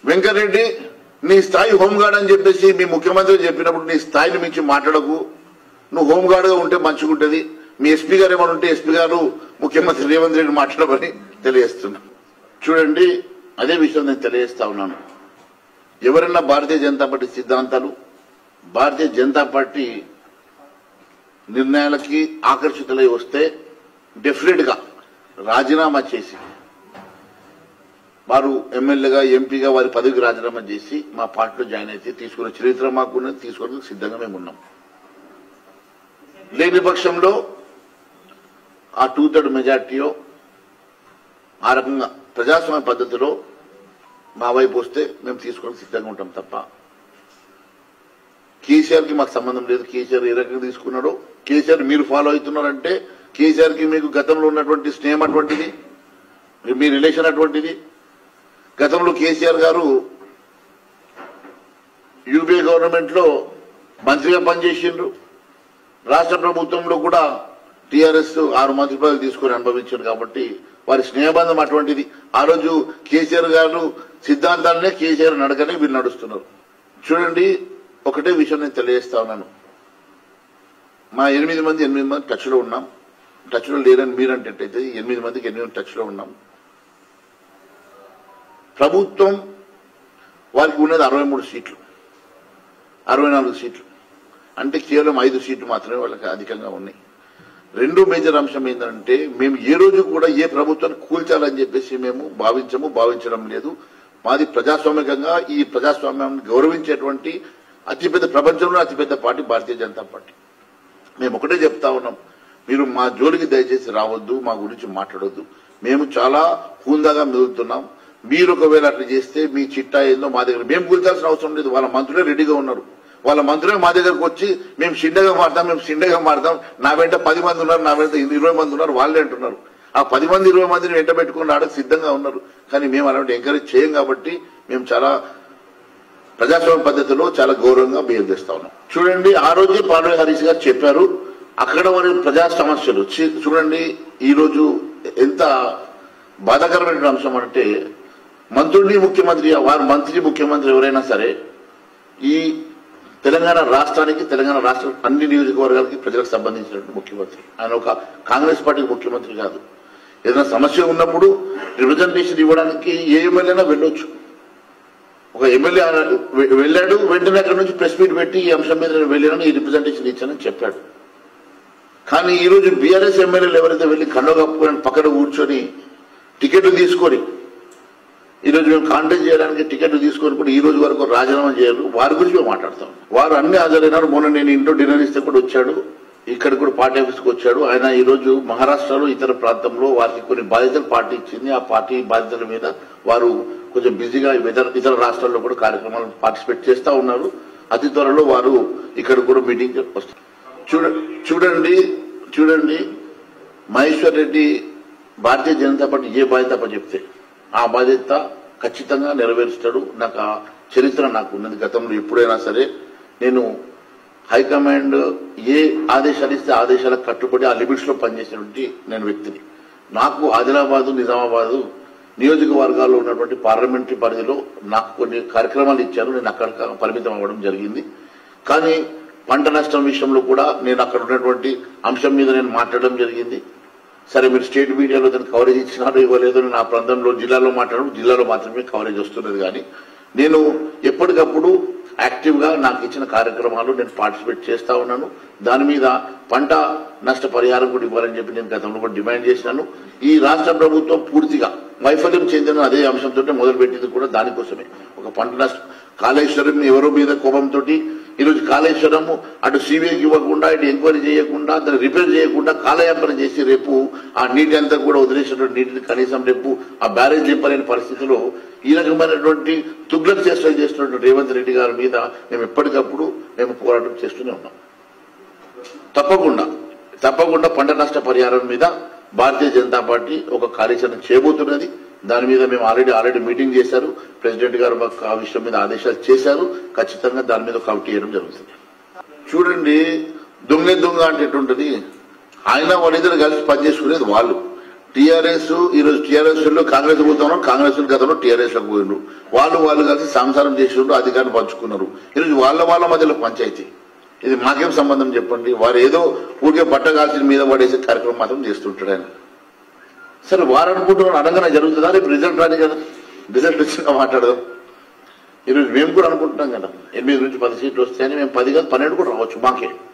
వెంకరెడ్డి నీ స్థాయి హోంగార్డ్ అని చెప్పేసి మీ ముఖ్యమంత్రి చెప్పినప్పుడు నీ స్థాయిని మించి మాట్లాడకు నువ్వు హోంగార్డ్ గా ఉంటే మంచిగుంటది మీ ఎస్పీ గారు ఏమైనా ఉంటే ఎస్పీ గారు ముఖ్యమంత్రి రేవంత్ రెడ్డి మాట్లాడమని తెలియజేస్తున్నా చూడండి అదే విషయం నేను తెలియజేస్తా ఉన్నాను ఎవరైనా భారతీయ జనతా పార్టీ సిద్ధాంతాలు భారతీయ జనతా పార్టీ నిర్ణయాలకి ఆకర్షితులై వస్తే డెఫినెట్ గా రాజీనామా చేసి వారు ఎమ్మెల్యేగా ఎంపీగా వారి పదవికి రాజీనామా చేసి మా పార్టీలో జాయిన్ అయితే తీసుకునే చరిత్ర మాకున్నది తీసుకోవడానికి సిద్ధంగా మేము ఉన్నాం లేని పక్షంలో ఆ టూ థర్డ్ మెజార్టీలో ఆ రకంగా ప్రజాస్వామ్య పద్ధతిలో మా వైపు వస్తే మేము తీసుకోవడానికి సిద్ధంగా ఉంటాం తప్ప కేసీఆర్ కి మాకు సంబంధం లేదు కేసీఆర్ ఏ రకంగా తీసుకున్నాడో కేసీఆర్ మీరు ఫాలో అవుతున్నారంటే కేసీఆర్ కి మీకు గతంలో ఉన్నటువంటి స్నేహం అటువంటిది మీ రిలేషన్ అటువంటిది గతంలో కేసీఆర్ గారు యూపీఏ గవర్నమెంట్ లో మంత్రిగా పనిచేసిండ్రు రాష్ట్ర ప్రభుత్వంలో కూడా టీఆర్ఎస్ ఆరు మంత్రి పదవులు తీసుకుని అనుభవించారు కాబట్టి వారి స్నేహబంధం అటువంటిది ఆ రోజు కేసీఆర్ గారు సిద్ధాంతాలనే కేసీఆర్ నడకనే వీళ్ళు నడుస్తున్నారు చూడండి ఒకటే విషయం నేను తెలియజేస్తా ఉన్నాను మా ఎనిమిది మంది ఎనిమిది మంది టచ్ లో ఉన్నాం టచ్ లో లేరని మీరంటే ఎనిమిది మందికి ఎనిమిది టచ్ లో ఉన్నాం ప్రభుత్వం వారికి ఉన్నది అరవై మూడు సీట్లు అరవై నాలుగు సీట్లు అంటే కేవలం ఐదు సీట్లు మాత్రమే వాళ్ళకి అధికంగా ఉన్నాయి రెండో మేజర్ అంశం ఏంటంటే మేము ఏ రోజు కూడా ఏ ప్రభుత్వాన్ని కూల్చాలని చెప్పేసి మేము భావించము భావించడం లేదు మాది ప్రజాస్వామికంగా ఈ ప్రజాస్వామ్యాన్ని గౌరవించేటువంటి అతిపెద్ద ప్రపంచంలో అతిపెద్ద పార్టీ భారతీయ జనతా పార్టీ మేము ఒకటే చెప్తా ఉన్నాం మీరు మా జోలికి దయచేసి రావద్దు మా గురించి మాట్లాడొద్దు మేము చాలా హూందాగా మెదులుతున్నాం మీరు ఒకవేళ అట్లా చేస్తే మీ చిట్టా ఏందో మా దగ్గర మేము కూల్చాల్సిన అవసరం లేదు వాళ్ళ మంత్రులే రెడీగా ఉన్నారు వాళ్ళ మంత్రులే మా దగ్గరకు వచ్చి మేము షిండగా మారుతాం మేము షిండగా మారుతాం నా వెంట పది మంది ఉన్నారు నా వెంట ఇరవై మంది ఉన్నారు వాళ్ళే అంటున్నారు ఆ పది మంది ఇరవై మందిని వెంట పెట్టుకుని రావడానికి సిద్ధంగా ఉన్నారు కానీ మేము అలాంటి ఎంకరేజ్ చేయం కాబట్టి మేము చాలా ప్రజాస్వామ్య పద్ధతిలో చాలా గౌరవంగా బిహేవ్ చేస్తా ఉన్నాం చూడండి ఆ రోజే పాల్వే హరీష్ గారు చెప్పారు అక్కడ వారి ప్రజా సమస్యలు చి- చూడండి ఈ రోజు ఎంత బాధాకరమైన అంశం అంటే మంత్రుడిని ముఖ్యమంత్రి వారు మంత్రి ముఖ్యమంత్రి ఎవరైనా సరే ఈ తెలంగాణ రాష్ట్రానికి తెలంగాణ రాష్ట్ర అన్ని నియోజకవర్గాలకి ప్రజలకు సంబంధించినటువంటి ముఖ్యమంత్రి ఆయన ఒక కాంగ్రెస్ పార్టీకి ముఖ్యమంత్రి కాదు ఏదైనా సమస్య ఉన్నప్పుడు రిప్రజెంటేషన్ ఇవ్వడానికి ఏ ఎమ్మెల్యేనా వెళ్ళొచ్చు ఒక ఎమ్మెల్యే అన్నాడు, వె- వెళ్ళాడు వెంటనే అక్కడ నుంచి ప్రెస్ మీట్ పెట్టి ఈ అంశం మీద నేను వెళ్ళాను ఈ రిప్రజెంటేషన్ ఇచ్చానని చెప్పాడు కానీ ఈ రోజు బీఆర్ఎస్ ఎమ్మెల్యేలు ఎవరైతే వెళ్ళి కండ కప్పుకొని పక్కన కూర్చొని టికెట్లు తీసుకొని ఈ రోజు మేము కాంటాక్ట్ చేయడానికి టికెట్లు తీసుకొని కూడా ఈ రోజు వరకు రాజీనామా చేయరు వారి గురించి మేము మాట్లాడతాం వారు అన్ని హాజరైనారు మొన్న నేను ఇంట్లో డిన్నర్ ఇస్తే కూడా వచ్చాడు ఇక్కడ కూడా పార్టీ ఆఫీస్కి వచ్చాడు ఆయన ఈ రోజు మహారాష్ట్రలో ఇతర ప్రాంతంలో వారికి కొన్ని బాధ్యతలు పార్టీ ఇచ్చింది ఆ పార్టీ బాధ్యతల మీద వారు కొంచెం బిజీగా ఇతర ఇతర రాష్ట్రాల్లో కూడా కార్యక్రమాలు పార్టిసిపేట్ చేస్తా ఉన్నారు అతి త్వరలో వారు ఇక్కడ కూడా మీటింగ్ వస్తారు చూడ చూడండి చూడండి మహేశ్వర్ రెడ్డి భారతీయ జనతా పార్టీ ఏ బాధ్యత చెప్తే ఆ బాధ్యత ఖచ్చితంగా నెరవేరుస్తాడు నాకు ఆ చరిత్ర నాకు ఉన్నది గతంలో ఎప్పుడైనా సరే నేను హైకమాండ్ ఏ ఆదేశాలు ఇస్తే ఆ ఆదేశాలకు కట్టుబడి ఆ లిమిట్స్ లో పనిచేసినటువంటి నేను వ్యక్తిని నాకు ఆదిలాబాదు నిజామాబాదు నియోజకవర్గాల్లో ఉన్నటువంటి పార్లమెంటరీ పరిధిలో నాకు కొన్ని కార్యక్రమాలు ఇచ్చారు నేను అక్కడ పరిమితం అవ్వడం జరిగింది కానీ పంట నష్టం విషయంలో కూడా నేను అక్కడ ఉన్నటువంటి అంశం మీద నేను మాట్లాడడం జరిగింది సరే మీరు స్టేట్ మీడియాలో దానికి కవరేజ్ ఇచ్చినారో ఇవ్వలేదో నేను ఆ ప్రాంతంలో జిల్లాలో మాట్లాడడం జిల్లాలో మాత్రమే కవరేజ్ వస్తున్నది కానీ నేను ఎప్పటికప్పుడు యాక్టివ్ గా నాకు ఇచ్చిన కార్యక్రమాలు నేను పార్టిసిపేట్ చేస్తా ఉన్నాను దాని మీద పంట నష్ట పరిహారం కూడా ఇవ్వాలని చెప్పి నేను గతంలో కూడా డిమాండ్ చేసినాను ఈ రాష్ట్ర ప్రభుత్వం పూర్తిగా వైఫల్యం చెందిన అదే అంశంతో మొదలుపెట్టింది కూడా దానికోసమే ఒక పంట నష్ట కాళేశ్వరం ఎవరో మీద కోపంతో ఈరోజు కాళేశ్వరం అటు సిబిఐకి ఇవ్వకుండా ఇటు ఎంక్వైరీ చేయకుండా దాన్ని రిపేర్ చేయకుండా కాలయాపన చేసి రేపు ఆ నీటి అంతా కూడా వదిలేసినటువంటి నీటిని కనీసం రేపు ఆ బ్యారేజ్ నింపలేని పరిస్థితిలో ఈ రకమైనటువంటి తుగ్లక్ చేష్టలు చేస్తున్నటువంటి రేవంత్ రెడ్డి గారి మీద మేము ఎప్పటికప్పుడు మేము పోరాటం చేస్తూనే ఉన్నాం తప్పకుండా తప్పకుండా పంట నష్ట పరిహారం మీద భారతీయ జనతా పార్టీ ఒక కార్యాచరణ చేయబోతున్నది దాని మీద మేము ఆల్రెడీ ఆల్రెడీ మీటింగ్ చేశారు ప్రెసిడెంట్ గారు మాకు ఆ విషయం మీద ఆదేశాలు చేశారు ఖచ్చితంగా దాని మీద కమిటీ చేయడం జరుగుతుంది చూడండి దొంగ దొంగ అంటే ఎటుంటది ఆయన వాళ్ళిద్దరు కలిసి పనిచేసుకునేది వాళ్ళు టీఆర్ఎస్ ఈరోజు టీఆర్ఎస్ లో కాంగ్రెస్ పోతున్నారు కాంగ్రెస్ గతంలో టీఆర్ఎస్ లోకి పోయినారు వాళ్ళు వాళ్ళు కలిసి సంసారం చేసిండ్రు అధికారం పంచుకున్నారు ఈరోజు వాళ్ళ వాళ్ళ మధ్యలో పంచాయతీ ఇది మాకేం సంబంధం చెప్పండి వారు ఏదో ఊరికే బట్ట కాల్చిన మీద పడేసే కార్యక్రమం మాత్రం చేస్తుంటాడు ఆయన సరే వారు అనుకుంటున్నారు అనగానే జరుగుతుందా రేపు రిజల్ట్ రాని కదా రిజల్ట్ వచ్చినా మాట్లాడదాం ఈరోజు మేము కూడా అనుకుంటున్నాం కదా ఎనిమిది నుంచి పది సీట్లు వస్తాయని మేము పది కాదు పన్నెండు కూడా రావచ్చు మాకే